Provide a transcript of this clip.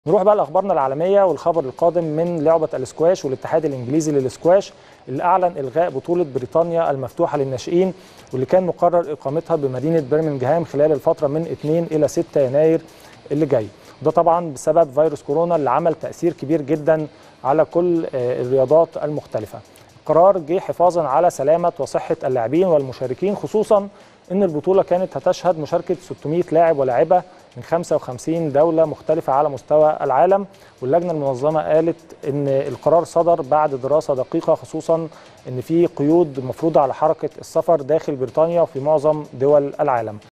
نروح بقى لاخبارنا العالميه والخبر القادم من لعبه الاسكواش والاتحاد الانجليزي للاسكواش اللي اعلن الغاء بطوله بريطانيا المفتوحه للناشئين واللي كان مقرر اقامتها بمدينه برمنجهام خلال الفتره من 2 الى 6 يناير اللي جاي وده طبعا بسبب فيروس كورونا اللي عمل تاثير كبير جدا على كل الرياضات المختلفه القرار جه حفاظا على سلامه وصحه اللاعبين والمشاركين خصوصا ان البطوله كانت هتشهد مشاركه 600 لاعب ولاعبه من 55 دوله مختلفه على مستوى العالم واللجنه المنظمه قالت ان القرار صدر بعد دراسه دقيقه خصوصا ان في قيود مفروضه على حركه السفر داخل بريطانيا وفي معظم دول العالم